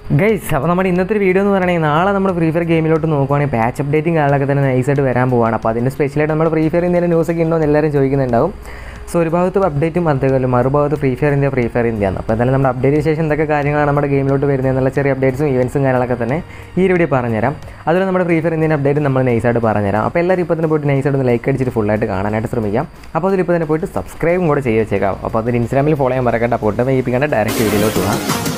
guys അപ്പോൾ നമ്മുടെ ഇന്നത്തെ ഒരു വീഡിയോ എന്ന് പറയുകയാണെങ്കിൽ നാളെ നമ്മൾ ഫ്രീ ഫയർ ഗെയിമിലോട്ട് നോക്കുവാണെങ്കിൽ പാച്ച് അപ്ഡേറ്റിംഗ് കാര്യങ്ങളൊക്കെ തന്നെ നൈസായിട്ട് വരാൻ പോവാണ് അപ്പോൾ അതിൻ്റെ സ്പെഷ്യലായിട്ട് നമ്മൾ ഫ്രീ ഫയർ ഇന്ത്യയിലെ ന്യൂസൊക്കെ ഉണ്ടോ എന്ന് എല്ലാവരും ചോദിക്കുന്നുണ്ടാവും സോ ഒരു ഭാഗത്ത് അപ്ഡേറ്റും അതേപോലെ മറുഭാഗത്ത് Free Fire India Free Fire India ആണ് അപ്പോൾ എന്തായാലും നമ്മുടെ അപ്ഡേറ്റിന് ശേഷം എന്തൊക്കെ കാര്യങ്ങളാണ് നമ്മുടെ ഗെയിമിലോട്ട് വരുന്നത് എന്നുള്ള ചെറിയ അപ്ഡേറ്റ്സും ഇവൻസും കാര്യങ്ങളൊക്കെ തന്നെ ഈ ഒരു വീഡിയോ പറഞ്ഞുതരാം അതുപോലെ നമ്മുടെ ഫ്രീ ഫയർ ഇന്ത്യൻ്റെ അപ്ഡേറ്റ് നമ്മൾ നൈസായിട്ട് പറഞ്ഞുതരാം അപ്പോൾ എല്ലാവരും ഇപ്പോൾ തന്നെ പോയിട്ട് നൈസായിട്ട് ഒന്ന് ലൈക്ക് അടിച്ചിട്ട് ഫുള്ളായിട്ട് കാണാനായിട്ട് ശ്രമിക്കാം അപ്പോൾ അതിൽ ഇപ്പോൾ തന്നെ പോയിട്ട് സബ്സ്ക്രൈബും കൂടെ ചെയ്ത് വെച്ചേക്കാം അപ്പോൾ അതിന് ഇൻസ്റ്റാഗ്രാമിൽ ഫോളോ ചെയ്യാൻ മറക്കണ്ട അപ്പോൾ ഒട്ടും വൈകിപ്പിക്കേണ്ട ഡയറക്റ്റ് വീഡിയോയിലോട്ട് പോകാം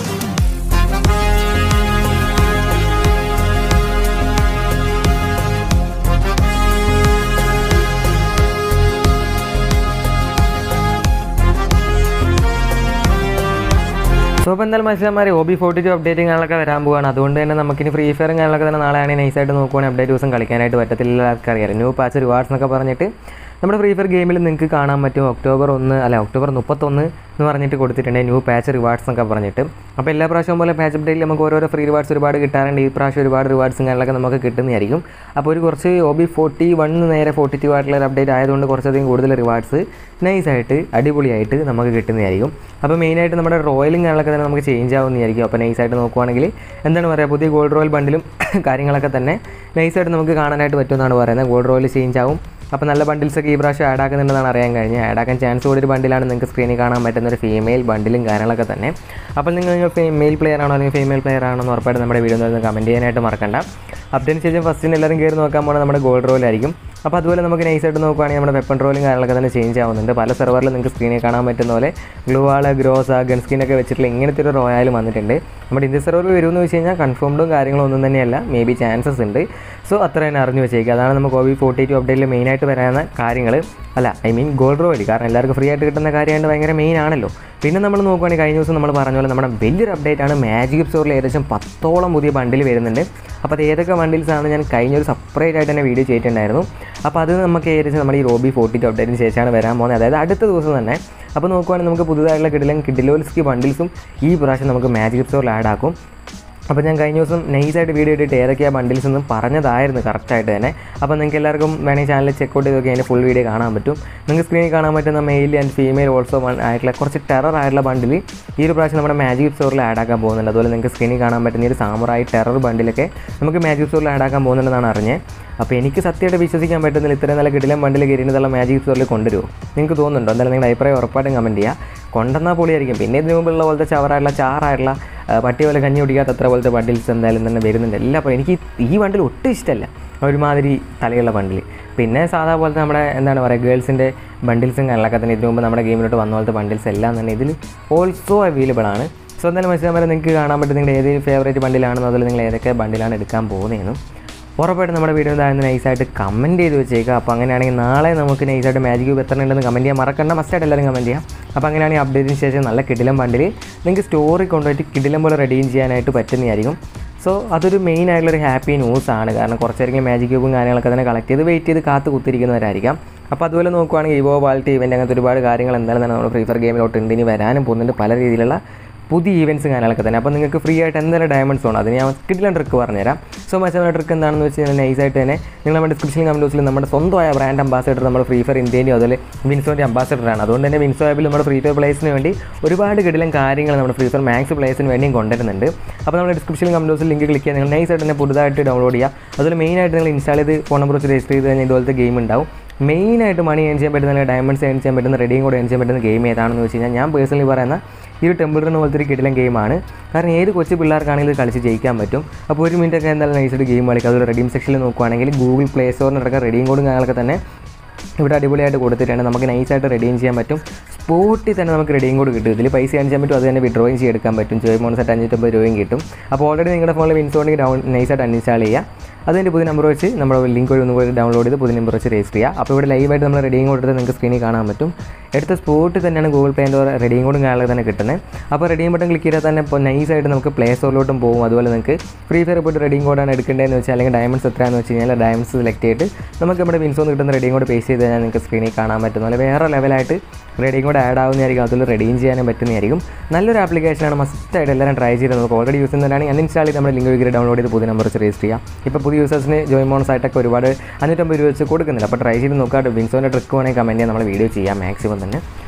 സോ അപ്പോൾ എന്തായാലും മനസ്സിലാമാരെ ഒ ബി ഫോർട്ടി ടു അപ്ഡേറ്റിംഗ് കാര്യങ്ങളൊക്കെ വരാൻ പോവാണ് അതുകൊണ്ട് തന്നെ നമുക്കിനി ഫ്രീ ഫയറും കാര്യങ്ങളൊക്കെ തന്നെ നാളെ ആണെങ്കിൽ നൈസായിട്ട് നോക്കുവാണെങ്കിൽ അപ്ഡേറ്റ് ദിവസം കളിക്കാനായിട്ട് പറ്റത്തില്ല ആർക്കറിയാം ന്യൂ പാച്ച് റിവാർഡ്സ് എന്നൊക്കെ പറഞ്ഞിട്ട് നമ്മുടെ ഫ്രീ ഫയർ ഗെയിമിൽ നിങ്ങൾക്ക് കാണാൻ പറ്റും ഒക്ടോബർ ഒന്ന് അല്ല ഒക്ടോബർ മുപ്പത്തൊന്ന് എന്ന് പറഞ്ഞിട്ട് കൊടുത്തിട്ടുണ്ട് ന്യൂ പാച്ച് റിവാർഡ്സ് എന്നൊക്കെ പറഞ്ഞിട്ട് അപ്പോൾ എല്ലാ പ്രാവശ്യവും പോലെ പാച്ച് അപ്ഡേറ്റിൽ നമുക്ക് ഓരോരോ ഫ്രീ റിവാർഡ്സ് ഒരുപാട് കിട്ടാറുണ്ട് ഈ പ്രാവശ്യം ഒരുപാട് റിവാർഡ്സും കാര്യങ്ങളൊക്കെ നമുക്ക് കിട്ടുന്നതായിരിക്കും അപ്പോൾ ഒരു കുറച്ച് ഒ ബി ഫോർട്ടി വൺ നേരെ ഫോർട്ടി ടു ആയിട്ടുള്ള ഒരു അപ്ഡേറ്റ് ആയതുകൊണ്ട് കുറച്ചധികം കൂടുതൽ റിവാർഡ്സ് നൈസായിട്ട് അടിപൊളിയായിട്ട് നമുക്ക് കിട്ടുന്നതായിരിക്കും അപ്പോൾ മെയിനായിട്ട് നമ്മുടെ റോയലും കാര്യങ്ങളൊക്കെ തന്നെ നമുക്ക് ചേഞ്ച് ആവുന്നതായിരിക്കും അപ്പോൾ നൈസായിട്ട് നോക്കുവാണെങ്കിൽ എന്താണ് പറയുക പുതിയ ഗോൾഡ് റോയൽ ബണ്ടിലും കാര്യങ്ങളൊക്കെ തന്നെ നൈസായിട്ട് നമുക്ക് കാണാനായിട്ട് പറ്റുമെന്നാണ് പറയുന്നത് ഗോൾഡ് റോയൽ ചേഞ്ച് ആവും അപ്പോൾ നല്ല ബണ്ടിൽസൊക്കെ ഈ പ്രാവശ്യം ആഡ് ആക്കുന്നുണ്ടെന്നാണ് അറിയാൻ കഴിഞ്ഞത് ആഡ് ആക്കാൻ ചാൻസ് കൂടി ഒരു ബണ്ടിലാണ് നിങ്ങൾക്ക് സ്ക്രീനിൽ കാണാൻ പറ്റുന്ന ഒരു ഫീമെയിൽ ബണ്ടിലും കാര്യങ്ങളൊക്കെ തന്നെ അപ്പോൾ നിങ്ങൾ നിങ്ങൾ മെയിൽ പ്ലെയർ ആണോ അല്ലെങ്കിൽ ഫീമെയിൽ പ്ലെയർ ആണോ എന്ന് ഉറപ്പായിട്ട് നമ്മുടെ വീഡിയോ ഒന്ന് കമൻറ്റ് ചെയ്യാനായിട്ട് മറക്കണ്ട അപ്ഡേറ്റിന് ശേഷം ഫസ്റ്റിന് എല്ലാവരും കയറി നോക്കാൻ പോകുന്നത് നമ്മുടെ ഗോൾഡ് റോയിലായിരിക്കും അപ്പോൾ അതുപോലെ നമുക്ക് നൈസായിട്ട് നോക്കുകയാണെങ്കിൽ നമ്മുടെ വെപ്പൺ റോലും കാര്യങ്ങളൊക്കെ തന്നെ ചേഞ്ച് ആവുന്നുണ്ട് പല സെർവറിലും നിങ്ങൾക്ക് സ്ക്രീനിൽ കാണാൻ പറ്റുന്ന പോലെ ഗ്ലൂവാള് ഗ്രോസ ഗൺ സ്കിന്നൊക്കെ വെച്ചിട്ടുള്ള ഇങ്ങനത്തെ ഒരു റോയാലും വന്നിട്ടുണ്ട് നമ്മുടെ ഇന്ത്യ സെർവറിൽ വരുമെന്ന് വെച്ച് കഴിഞ്ഞാൽ കൺഫേംഡും കാര്യങ്ങളും ഒന്നും തന്നെയല്ല മേ ബി ചാൻസസ് ഉണ്ട് സോ അത്ര തന്നെ അറിഞ്ഞു വെച്ചേക്കുക അതാണ് നമുക്ക് ഒ വി ഫോർട്ടി ടു അപ്ഡേറ്റിൽ മെയിനായിട്ട് വരാവുന്ന കാര്യങ്ങൾ അല്ല ഐ മീൻ ഗോൾഡ് റോയിൽ കാരണം എല്ലാവർക്കും ഫ്രീ ആയിട്ട് കിട്ടുന്ന കാര്യമായിട്ട് ഭയങ്കര മെയിൻ ആണല്ലോ പിന്നെ നമ്മൾ നോക്കുകയാണെങ്കിൽ കഴിഞ്ഞ ദിവസം നമ്മൾ പറഞ്ഞ പോലെ നമ്മുടെ വലിയൊരു അപ്ഡേറ്റ് ആണ് മാജിക് സ്റ്റോറിൽ ഏകദേശം പത്തോളം പുതിയ ബണ്ടിൽ വരുന്നുണ്ട് അപ്പോൾ അത് ഏതൊക്കെ ബണ്ടിൽസ് ആണ് ഞാൻ കഴിഞ്ഞൊരു സെപ്പറേറ്റ് ആയിട്ട് തന്നെ വീഡിയോ ചെയ്തിട്ടുണ്ടായിരുന്നു അപ്പോൾ അത് നമുക്ക് ഏകദേശം നമ്മുടെ ഈ റോബി ഫോർട്ടി ടു അപ്ഡേറ്റിന് ശേഷമാണ് വരാൻ പോകുന്നത് അതായത് അടുത്ത ദിവസം തന്നെ അപ്പോൾ നോക്കുവാണെങ്കിൽ നമുക്ക് പുതുതായിട്ടുള്ള കിടിലൻ കിഡിലോൽസ്കി ബണ്ടിൽസും ഈ പ്രാവശ്യം നമുക്ക് മാജിക് സ്റ്റോറിൽ ആഡ് ആക്കും അപ്പോൾ ഞാൻ കഴിഞ്ഞ ദിവസം നൈസായിട്ട് വീഡിയോ ഇട്ടിട്ട് ഏതൊക്കെയാണ് ബണ്ടിൽസ് എന്നും പറഞ്ഞതായിരുന്നു കറക്റ്റായിട്ട് തന്നെ അപ്പോൾ നിങ്ങൾക്ക് എല്ലാവർക്കും വേണമെങ്കിൽ ചാനൽ ചെക്കൗട്ട് ചെയ്തൊക്കെ അതിൻ്റെ ഫുൾ വീഡിയോ കാണാൻ പറ്റും നിങ്ങൾക്ക് സ്ക്രീനിൽ കാണാൻ പറ്റുന്ന മെയിൽ ആൻഡ് ഫീമെയിൽ ഓൾസോ ആയിട്ടുള്ള കുറച്ച് ടെറർ ആയിട്ടുള്ള ബണ്ടിൽ ഈ ഒരു പ്രാവശ്യം നമ്മുടെ മാജിക് സ്റ്റോറിൽ ആഡ് ആക്കാൻ പോകുന്നുണ്ട് അതുപോലെ നിങ്ങൾക്ക് സ്ക്രീനിൽ കാണാൻ പറ്റുന്ന ഈ ഒരു സാമറായി ടെറർ ബണ്ടിലൊക്കെ നമുക്ക് മാജിക് സ്റ്റോറിൽ ആഡ് ആക്കാൻ പോകുന്നുണ്ടെന്നാണ് അറിഞ്ഞത് അപ്പോൾ എനിക്ക് സത്യമായിട്ട് വിശ്വസിക്കാൻ പറ്റുന്നില്ല ഇത്രയും നല്ല കിടിലം ബണ്ടിൽ കയറിയിട്ടുള്ള മാജിക് സ്റ്റോറിൽ കൊണ്ടുവരുമോ നിങ്ങൾക്ക് തോന്നുന്നുണ്ടോ എന്തായാലും നിങ്ങളുടെ അഭിപ്രായം ഉറപ്പായിട്ടും കമൻറ്റ് ചെയ്യുക കൊണ്ടുവന്നാൽ പൊളിയായിരിക്കും പിന്നെ ഇതിനു മുമ്പുള്ള പോലത്തെ ചവറായിട്ടുള്ള ചാറായിട്ടുള്ള പട്ടി പോലെ കഞ്ഞി കുടിക്കാത്ത അത്ര പോലത്തെ ബണ്ടിൽസ് എന്തായാലും തന്നെ വരുന്നുണ്ട് എല്ലാം അപ്പോൾ എനിക്ക് ഈ ബണ്ടിൽ ഒട്ടും ഇഷ്ടമല്ല ഒരുമാതിരി തലയുള്ള ബണ്ടിൽ പിന്നെ സാധാ പോലത്തെ നമ്മുടെ എന്താണ് പറയുക ഗേൾസിൻ്റെ ബണ്ടിൽസും കാര്യങ്ങളൊക്കെ തന്നെ ഇതിനു മുമ്പ് നമ്മുടെ ഗെയിമിലോട്ട് വന്ന പോലത്തെ ബണ്ടിൽസ് എല്ലാം തന്നെ ഇതിൽ ഓൾസോ അവൈലബിൾ ആണ് സോ എന്തായാലും മനസ്സിലാകുമ്പോൾ നിങ്ങൾക്ക് കാണാൻ പറ്റും നിങ്ങളുടെ ഏത് ഫേവറേറ്റ് ബണ്ടിലാണെന്നോ അതിൽ നിങ്ങൾ ഏതൊക്കെ ബണ്ടിലാണ് എടുക്കാൻ പോകുന്നതെന്നും ഉറപ്പായിട്ടും നമ്മുടെ വീഡിയോ താഴ്ന്ന് നൈസായിട്ട് കമൻറ്റ് ചെയ്ത് വെച്ചേക്കുക അപ്പോൾ അങ്ങനെയാണെങ്കിൽ നാളെ നമുക്ക് നൈസായിട്ട് മാജിക് ക്യൂബ് എത്ര ഉണ്ടെന്ന് കമൻറ്റ് ചെയ്യാൻ മറക്കണ്ട മസ്റ്റായിട്ട് എല്ലാവരും കമൻറ്റ് ചെയ്യാം അപ്പോൾ അങ്ങനെയാണെങ്കിൽ അപ്ഡേറ്റിന് ശേഷം നല്ല കിടിലം ബണ്ടിൽ നിങ്ങൾക്ക് സ്റ്റോറി കൊണ്ടുപോയിട്ട് കിടിലം പോലെ റെഡീം ചെയ്യാനായിട്ട് പറ്റുന്നതായിരിക്കും സോ അതൊരു മെയിൻ ആയിട്ടുള്ളൊരു ഹാപ്പി ന്യൂസ് ആണ് കാരണം കുറച്ചായിരിക്കും മാജിക് ക്യൂബും കാര്യങ്ങളൊക്കെ തന്നെ കളക്ട് ചെയ്ത് വെയിറ്റ് ചെയ്ത് കാത്ത് കുത്തിരിക്കുന്നവരായിരിക്കാം അപ്പോൾ അതുപോലെ നോക്കുവാണെങ്കിൽ ഇവോ വാൾട്ടി ഇവൻ്റ് അങ്ങനത്തെ ഒരുപാട് കാര്യങ്ങൾ എന്തായാലും തന്നെ നമ്മുടെ ഫ്രീ ഫയർ ഗെയിമിലോട്ട് ഉണ്ട് ഇനി വരാനും പോകുന്നുണ്ട് പല രീതിയിലുള്ള പുതിയ ഈവൻറ്റ്സ് കാര്യങ്ങളൊക്കെ തന്നെ അപ്പോൾ നിങ്ങൾക്ക് ഫ്രീ ആയിട്ട് എന്തെങ്കിലും ഡയമണ്ട്സ് വേണം അതിന് ഞാൻ കിട്ടില്ല ട്രിക്ക് പറഞ്ഞുതരാം സോ മറ്റേ ട്രിക്ക് എന്താണെന്ന് വെച്ച് കഴിഞ്ഞാൽ നൈസായിട്ട് തന്നെ നിങ്ങൾ നമ്മുടെ ഡിസ്ക്രിപ്ഷൻ കമൻറ്റ് ബോക്സിൽ നമ്മുടെ സ്വന്തമായ ബ്രാൻഡ് അംബാസഡർ നമ്മൾ ഫ്രീ ഫയർ ഇന്ത്യൻ്റെയും അതുപോലെ വിൻസോൻ്റെ അംബാസഡറാണ് അതുകൊണ്ട് തന്നെ വിൻസോ ആപ്പിൽ നമ്മുടെ ഫ്രീ ഫയർ പ്ലേസിന് വേണ്ടി ഒരുപാട് കിടിലം കാര്യങ്ങൾ നമ്മുടെ ഫ്രീ ഫയർ മാക്സ് പ്ലേസിന് വേണ്ടിയും കൊണ്ടുവരുന്നുണ്ട് അപ്പോൾ നമ്മുടെ ഡിസ്ക്രിപ്ഷൻ കമൻറ്റ് ബോക്സിൽ ലിങ്ക് ക്ലിക്ക് ചെയ്യാൻ നിങ്ങൾ നൈസായിട്ട് തന്നെ പുതുതായിട്ട് ഡൗൺലോഡ് ചെയ്യുക അതുപോലെ മെയിനായിട്ട് നിങ്ങൾ ഇൻസ്റ്റാൾ ചെയ്ത് ഫോൺ നമ്പർ വെച്ച് രജിസ്റ്റർ ചെയ്ത് കഴിഞ്ഞാൽ ഇതുപോലത്തെ ഗെയിം ഉണ്ടാവും മെയിനായിട്ട് മണി ഏൺ ചെയ്യാൻ പറ്റുന്ന ഡയമണ്ട്സ് ഏൺ ചെയ്യാൻ പറ്റുന്ന റെഡിയും കൂടെ ഏൺ ചെയ്യാൻ പറ്റുന്ന ഗെയിം ഏതാണെന്ന് വെച്ച് കഴിഞ്ഞാൽ ഞാൻ പേഴ്സണലി പറയുന്ന ഈ ഒരു ടെമ്പിൾ റൺ പോലത്തെ ഒരു കിടിലൻ ഗെയിമാണ് കാരണം ഏത് കൊച്ചു പിള്ളേർക്കാണെങ്കിലും ഇത് കളിച്ച് ജയിക്കാൻ പറ്റും അപ്പോൾ ഒരു മിനിറ്റ് ഒക്കെ എന്തായാലും നൈസായിട്ട് ഗെയിം കളിക്കുക അതുപോലെ റെഡീം സെക്ഷനിൽ നോക്കുവാണെങ്കിൽ ഗൂഗിൾ പ്ലേ സ്റ്റോറിനൊക്കെ റെഡിയും കോഡും കാര്യങ്ങളൊക്കെ തന്നെ ഇവിടെ അടിപൊളിയായിട്ട് കൊടുത്തിട്ടാണ് നമുക്ക് നൈസായിട്ട് റെഡീം ചെയ്യാൻ പറ്റും സ്പോട്ടിൽ തന്നെ നമുക്ക് റെഡിയും കോഡ് കിട്ടും ഇതിൽ പൈസ ഏൺ ചെയ്യാൻ പറ്റും അത് തന്നെ വിഡ്രോയും ചെയ്തെടുക്കാൻ പറ്റും ജോയ് മോൺസെറ്റ് അഞ്ഞൂറ്റമ്പത് രൂപയും കിട്ടും അപ്പോൾ ഓൾറെഡി നിങ്ങളുടെ ഫോണിൽ വിൻസോണിക്ക് ഡൗൺ നൈസായിട്ട് അൺഇൻസ്റ്റാൾ ചെയ്യുക അതിൻ്റെ പുതിയ നമ്പർ വെച്ച് നമ്മൾ ലിങ്ക് വഴി ഒന്നും കൂടി ഡൗൺലോഡ് ചെയ്ത് പുതിയ നമ്പർ വെച്ച് രജിസ്റ്റർ ചെയ്യുക അപ്പോൾ ഇവിടെ ലൈവായിട്ട് നമ്മൾ റെഡിയും കൊടുത്ത് നിങ്ങൾക്ക് സ്ക്രീനിൽ കാണാൻ പറ്റും എടുത്ത സ്പോട്ടിൽ തന്നെയാണ് ഗൂഗിൾ പേൻ്റെ റെഡിയും കോഡും കാര്യങ്ങളൊക്കെ തന്നെ കിട്ടുന്നത് അപ്പോൾ റെഡിയും ബട്ടൺ ക്ലിക്ക് ചെയ്താൽ തന്നെ ഇപ്പോൾ നൈസായിട്ട് നമുക്ക് പ്ലേ സ്റ്റോറിലോട്ടും പോകും അതുപോലെ നിങ്ങൾക്ക് ഫ്രീ ഫയർ പോയിട്ട് റെഡിയും കോഡാണ് എടുക്കേണ്ടതെന്ന് വെച്ചാൽ അല്ലെങ്കിൽ ഡയമണ്ട്സ് എത്രയാണെന്ന് വെച്ച് കഴിഞ്ഞാൽ ഡയമണ്ട്സ് സെലക്ട് ചെയ്തിട്ട് നമുക്ക് നമ്മുടെ വിൻസോന്ന് കിട്ടുന്ന റെഡിയും കോഡ് പേസ്റ്റ് ചെയ്ത് കഴിഞ്ഞാൽ നിങ്ങൾക്ക് സ്ക്രീനിൽ കാണാൻ പറ്റുന്ന പോലെ വേറെ ലെവലായിട്ട് റെഡിയും കോഡ് ആഡ് ആവുന്നതായിരിക്കും അതിൽ റെഡീം ചെയ്യാനും പറ്റുന്നതായിരിക്കും നല്ലൊരു ആപ്ലിക്കേഷനാണ് മസ്റ്റായിട്ട് എല്ലാവരും ട്രൈ ചെയ്ത് നമുക്ക് ഓൾറെഡി യൂസ് ചെയ്യുന്നവരാണെങ്കിൽ അൺഇൻസ്റ്റാൾ ചെയ്ത് നമ്മുടെ ലിങ്ക് വഴി ഡൗൺലോഡ് ചെയ്ത് പുതിയ നമ്പർ വെച്ച് രജിസ്റ്റർ ചെയ്യാം ഇപ്പോൾ പുതിയ യൂസേഴ്സിന് ജോയിൻ ബോണസ് ആയിട്ടൊക്കെ ഒരുപാട് അഞ്ഞൂറ്റമ്പത് രൂപ വെച്ച് കൊടുക്കുന്നില്ല അപ്പോൾ ട്രൈ ചെയ്ത് നോക്കാം വിൻസോൻ്റെ ട്രിക്ക് വേണമെങ്കിൽ കമൻറ്റ് ചെയ്യാൻ നമ്മൾ വീഡിയോ ചെയ്യാം മാക്സിമം തന്നെ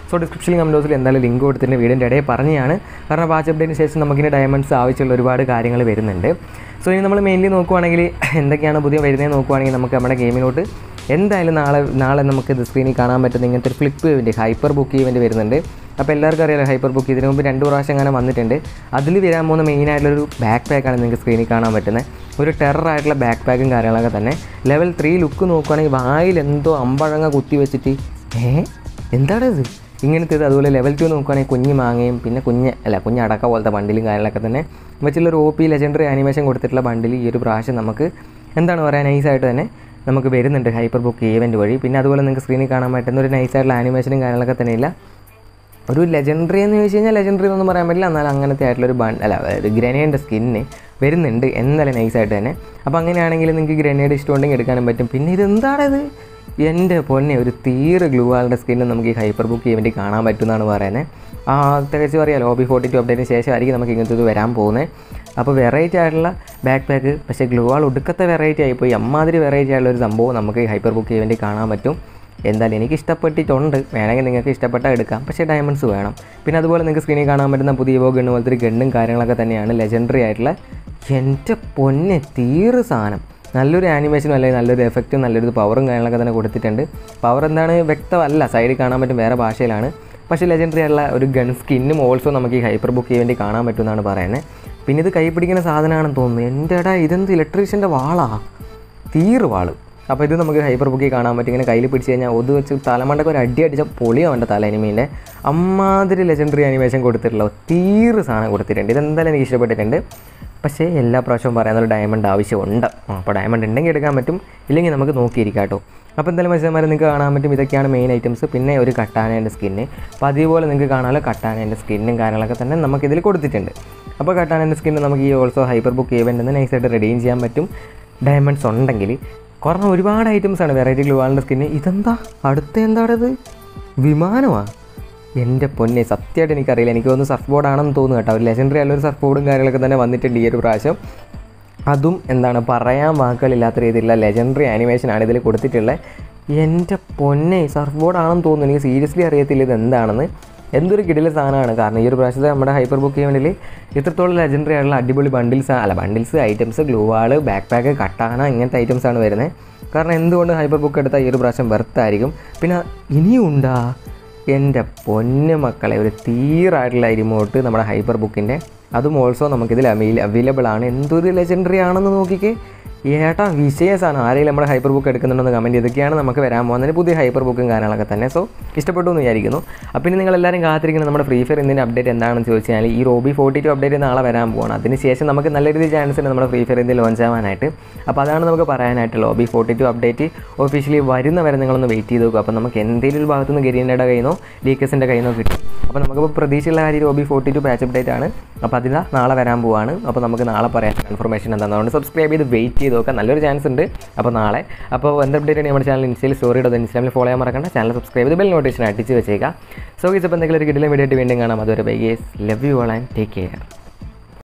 സോ ഡിസ്ക്രിപ്ഷനിൽ കമൻറ്റ് ബോക്സിൽ എന്തായാലും ലിങ്ക് കൊടുത്തിട്ടുണ്ട് വീടിൻ്റെ ഇടയിൽ പറഞ്ഞതാണ് കാരണം പാച്ച് അപ്ഡേറ്റിന് ശേഷം നമുക്കിനി ഡയമണ്ട്സ് ആവശ്യമുള്ള ഒരുപാട് കാര്യങ്ങൾ വരുന്നുണ്ട് സോ ഇനി നമ്മൾ മെയിൻലി നോക്കുവാണെങ്കിൽ എന്തൊക്കെയാണ് പുതിയ വരുന്നത് നോക്കുവാണെങ്കിൽ നമുക്ക് നമ്മുടെ ഗെയിമിലോട്ട് എന്തായാലും നാളെ നാളെ നമുക്ക് ഇത് സ്ക്രീനിൽ കാണാൻ പറ്റുന്ന ഇങ്ങനത്തെ ഒരു flip event hyper book event വരുന്നുണ്ട് അപ്പോൾ എല്ലാവർക്കും അറിയാലോ ഹൈപ്പർ ബുക്ക് ഇതിനു മുമ്പ് രണ്ട് പ്രാവശ്യം അങ്ങനെ വന്നിട്ടുണ്ട് അതിൽ വരാൻ പോകുന്ന മെയിൻ ആയിട്ടുള്ളൊരു ബാക്ക് പാക്കാണ് നിങ്ങൾക്ക് സ്ക്രീനിൽ കാണാൻ പറ്റുന്നത് ഒരു ടെറർ ആയിട്ടുള്ള ബാക്ക് പാക്കും കാര്യങ്ങളൊക്കെ തന്നെ ലെവൽ ത്രീ ലുക്ക് നോക്കുവാണെങ്കിൽ വായിൽ എന്തോ അമ്പഴങ്ങ കുത്തി വെച്ചിട്ട് ഏ എന്താണ് ഇത് ഇങ്ങനത്തേത് അതുപോലെ ലെവൽ ടു നോക്കുവാണെങ്കിൽ കുഞ്ഞ് മാങ്ങയും പിന്നെ കുഞ്ഞ് അല്ല കുഞ്ഞ് അടക്ക പോലത്തെ ബണ്ടിലും കാര്യങ്ങളൊക്കെ തന്നെ വെച്ചുള്ള ഒരു ഒ പി ലെജൻഡറി ആനിമേഷൻ കൊടുത്തിട്ടുള്ള ബണ്ടിൽ ഈ ഒരു പ്രാവശ്യം നമുക്ക് എന്താണ് പറയുക നൈസായിട്ട് തന്നെ നമുക്ക് വരുന്നുണ്ട് ഹൈപ്പർ ബുക്ക് ഈവൻറ്റ് വഴി പിന്നെ അതുപോലെ നിങ്ങൾക്ക് സ്ക്രീനിൽ കാണാൻ പറ്റുന്ന ഒരു നൈസായിട്ടുള്ള ആനിമേഷനും കാര്യങ്ങളൊക്കെ തന്നെ ഇല്ല ഒരു ലെജൻഡറി എന്ന് ചോദിച്ചു കഴിഞ്ഞാൽ ലെജൻഡറി എന്നൊന്നും പറയാൻ പറ്റില്ല എന്നാൽ അങ്ങനത്തെ ആയിട്ടുള്ളൊരു ബൺ അല്ല ഒരു ഗ്രനേഡിൻ്റെ സ്കിന്ന് വരുന്നുണ്ട് എന്നാലും നൈസായിട്ട് തന്നെ അപ്പോൾ അങ്ങനെയാണെങ്കിൽ നിങ്ങൾക്ക് ഗ്രനേഡ് ഇഷ്ടമുണ്ടെങ്കിൽ എടുക്കാനും പറ്റും പിന്നെ ഇത് എന്താണിത് എൻ്റെ പൊന്നെ ഒരു തീരെ ഗ്ലൂ ആളുടെ സ്കിന്ന് നമുക്ക് ഈ ഹൈപ്പർ ബുക്ക് ഈവൻറ്റ് കാണാൻ പറ്റുമെന്നാണ് പറയുന്നത് ആ തികച്ചും അറിയാം ലോബി ഫോർട്ടി ടു അപ്ഡേറ്റിന് ശേഷമായിരിക്കും നമുക്ക് ഇങ്ങനത്തെ ഇത് വരാൻ പോകുന്നത് അപ്പോൾ വെറൈറ്റി ആയിട്ടുള്ള ബാക്ക് പാക്ക് പക്ഷേ ഗ്ലൂ ആൾ ഒടുക്കത്തെ വെറൈറ്റി ആയിപ്പോയി അമ്മാതിരി വെറൈറ്റി ആയിട്ടുള്ള ഒരു സംഭവം നമുക്ക് ഈ ഹൈപ്പർ ബുക്ക് ഈവൻറ്റ് കാണാൻ പറ്റും എന്തായാലും എനിക്ക് ഇഷ്ടപ്പെട്ടിട്ടുണ്ട് വേണമെങ്കിൽ നിങ്ങൾക്ക് ഇഷ്ടപ്പെട്ടാൽ എടുക്കാം പക്ഷേ ഡയമണ്ട്സ് വേണം പിന്നെ അതുപോലെ നിങ്ങൾക്ക് സ്ക്രീനിൽ കാണാൻ പറ്റുന്ന പുതിയ ഇവോ ഗണ്ണ് പോലത്തെ ഒരു ഗണ്ണും കാര്യങ്ങളൊക്കെ തന്നെയാണ് ലെജൻഡറി ആയിട്ടുള്ള എൻ്റെ പൊന്നെ തീറ് സാധനം നല്ലൊരു ആനിമേഷനും അല്ലെങ്കിൽ നല്ലൊരു എഫക്റ്റും നല്ലൊരു പവറും കാര്യങ്ങളൊക്കെ തന്നെ കൊടുത്തിട്ടുണ്ട് പവർ എന്താണ് വ്യക്തമല്ല സൈഡിൽ കാണാൻ പറ്റും വേറെ ഭാഷയിലാണ് പക്ഷേ ലെജൻഡറി ആയിട്ടുള്ള ഒരു ഗൺ സ്കിന്നും ഓൾസോ നമുക്ക് ഈ ഹൈപ്പർ ബുക്ക് വേണ്ടി കാണാൻ പറ്റുമെന്നാണ് പറയുന്നത് പിന്നെ ഇത് കൈ പിടിക്കുന്ന സാധനമാണെന്ന് തോന്നുന്നു എൻ്റെ ഇടാ ഇതെന്ത് ഇലക്ട്രീഷ്യൻ്റെ വാളാ തീറ് വാള് അപ്പോൾ ഇത് നമുക്ക് ഹൈപ്പർ ബുക്കിൽ കാണാൻ പറ്റും ഇങ്ങനെ കയ്യിൽ പിടിച്ച് കഴിഞ്ഞാൽ ഒതു വെച്ച് തലമണ്ടൊക്കെ ഒരു അടി അടിച്ച പൊളിയോ അവൻ്റെ തല അനിമീൻ്റെ അമ്മാതിരി ലെജൻഡറി അനിമേഷൻ കൊടുത്തിട്ടുള്ള തീറ് സാധനം കൊടുത്തിട്ടുണ്ട് ഇതെന്തായാലും എനിക്ക് ഇഷ്ടപ്പെട്ടിട്ടുണ്ട് പക്ഷേ എല്ലാ പ്രാവശ്യവും പറയുന്നൊരു ഡയമണ്ട് ആവശ്യമുണ്ട് ആ, അപ്പോൾ ഡയമണ്ട് ഉണ്ടെങ്കിൽ എടുക്കാൻ പറ്റും ഇല്ലെങ്കിൽ നമുക്ക് നോക്കിയിരിക്കാം കേട്ടോ അപ്പോൾ എന്തായാലും മത്സ്യന്മാരെ നിങ്ങൾക്ക് കാണാൻ പറ്റും ഇതൊക്കെയാണ് മെയിൻ ഐറ്റംസ് പിന്നെ ഒരു കട്ടാനേൻ്റെ സ്കിന്ന് അപ്പോൾ അതേപോലെ നിങ്ങൾക്ക് കാണാമല്ലോ കട്ടാനേൻ്റെ സ്കിന്നും കാര്യങ്ങളൊക്കെ തന്നെ നമുക്കിതിൽ കൊടുത്തിട്ടുണ്ട് അപ്പോൾ കട്ടാനേൻ്റെ സ്കിന്ന് നമുക്ക് ഈ ഓൾസോ ഹൈപ്പർ ബുക്ക് ഈവൻ്റ് എന്ന് നൈസായിട്ട് റെഡീം ചെയ്യാൻ പറ്റും ഡയമണ്ട്സ് ഉണ്ടെങ്കിൽ കാരണം ഒരുപാട് ഐറ്റംസ് ആണ് വെറൈറ്റി ഗ്ലൂവാളിൻ്റെ സ്കിന്ന് ഇതെന്താ അടുത്ത എന്താണത് വിമാനമാണ് എൻ്റെ പൊന്നെ സത്യമായിട്ട് എനിക്കറിയില്ല എനിക്ക് തോന്നുന്നു സർഫ് ബോർഡാണെന്ന് തോന്നുന്നു കേട്ടോ ഒരു ലെജൻഡറി ആയുള്ള ഒരു സർഫ് ബോർഡും കാര്യങ്ങളൊക്കെ തന്നെ വന്നിട്ടുണ്ട് ഈ ഒരു പ്രാവശ്യം അതും എന്താണ് പറയാൻ വാക്കുകളില്ലാത്ത രീതിയിലുള്ള ലെജൻഡറി ആനിമേഷനാണ് ഇതിൽ കൊടുത്തിട്ടുള്ളത് എൻ്റെ പൊന്നെ സർഫ് ബോർഡാണെന്ന് തോന്നുന്നു എനിക്ക് സീരിയസ്ലി അറിയത്തില്ല ഇത് എന്താണെന്ന് എന്തൊരു കിടില സാധനമാണ് കാരണം ഈ ഒരു പ്രാവശ്യത്തെ നമ്മുടെ ഹൈപ്പർ ബുക്ക് വേണ്ടിയിൽ ഇത്രത്തോളം ലെജൻഡറി ആയിട്ടുള്ള അടിപൊളി ബണ്ടിൽസ് അല്ല bundles items gloo wall backpack katana ഇങ്ങനത്തെ ഐറ്റംസ് ആണ് വരുന്നത് കാരണം എന്തുകൊണ്ട് ഹൈപ്പർ ബുക്ക് എടുത്താൽ ഈ ഒരു പ്രാവശ്യം വെർത്തായിരിക്കും പിന്നെ ഇനിയും ഉണ്ടാ എൻ്റെ പൊന്നു മക്കളെ ഒരു തീറായിട്ടുള്ള റിമോട്ട് നമ്മുടെ ഹൈപ്പർ ബുക്കിൻ്റെ അതും ഓൾസോ നമുക്കിതിൽ അവൈലബിൾ ആണ് എന്തൊരു ലെജൻഡറി ആണെന്ന് നോക്കിക്കേ ഏട്ടാ വിശേഷമാണ് ആരെങ്കിലും നമ്മുടെ ഹൈപ്പർ ബുക്ക് എടുക്കുന്നുണ്ടെന്ന് കമൻറ്റ് ഇതൊക്കെയാണ് നമുക്ക് വരാൻ പോകുന്നത് പുതിയ ഹൈപ്പർ ബുക്കും കാര്യങ്ങളൊക്കെ തന്നെ സോ ഇഷ്ടപ്പെട്ടു എന്ന് വിചാരിക്കുന്നു അപ്പോൾ ഇനി നിങ്ങളെല്ലാവരും കാത്തിരിക്കുന്നത് നമ്മുടെ ഫ്രീ ഫയർ ഇതിൻ്റെ അപ്ഡേറ്റ് എന്താണെന്ന് ചോദിച്ചു കഴിഞ്ഞാൽ ഈ റോബി ഫോർട്ടി ടു അപ്ഡേറ്റ് നാളെ വരാൻ പോവാണ് അതിന് ശേഷം നമുക്ക് നല്ല രീതിയിൽ ചാൻസ് ഉണ്ട് നമ്മുടെ ഫ്രീ ഫയർ ഇതിൽ ലോഞ്ച് ആവാനായിട്ട് അപ്പോൾ അതാണ് നമുക്ക് പറയാനായിട്ട് lobby forty two update officially വരുന്ന വരെ നിങ്ങളൊന്ന് വെയിറ്റ് ചെയ്ത് നോക്കുക അപ്പോൾ നമുക്ക് എന്തെങ്കിലും ഒരു ഭാഗത്തുനിന്ന് ഗരീനയുടെ കയ്യിൽ നിന്നോ ലീക്കസിൻ്റെ കയ്യിൽ നിന്നോ കിട്ടും അപ്പോൾ നമുക്കിപ്പോൾ പ്രതീക്ഷയുള്ള കാര്യം lobby forty two patch update ആണ് അപ്പോൾ അതിന് നാളെ വരാൻ പോവാണ് അപ്പോൾ നമുക്ക് നാളെ പറയാം ഇൻഫർമേഷൻ എന്താണെന്ന് അതുകൊണ്ട് സബ്സ്ക്രൈബ് ചെയ്ത് വെയിറ്റ് ചെയ്ത് നോക്കാം നല്ലൊരു ചാൻസ് ഉണ്ട് അപ്പോൾ നാളെ അപ്പോൾ എന്ത് അപ്ഡേറ്റ് ആണ് നമ്മുടെ ചാനൽ ഇൻസ്റ്റയിൽ സ്റ്റോറി ഇടുന്നത് ഇൻസ്റ്റാഗ്രാമിൽ ഫോളോ ചെയ്യാൻ മറക്കണ്ട ചാനൽ സബ്സ്ക്രൈബ് ചെയ്ത് ബെൽ നോട്ടിഫിക്കേഷൻ അടിച്ച് വെച്ചേക്കാം സോ ഇത് ഇപ്പോൾ എന്തെങ്കിലും ഒരു കിടിലം വീഡിയോ ആയിട്ട് വീണ്ടും കാണാം അതുവരെ bye guys love you all and take care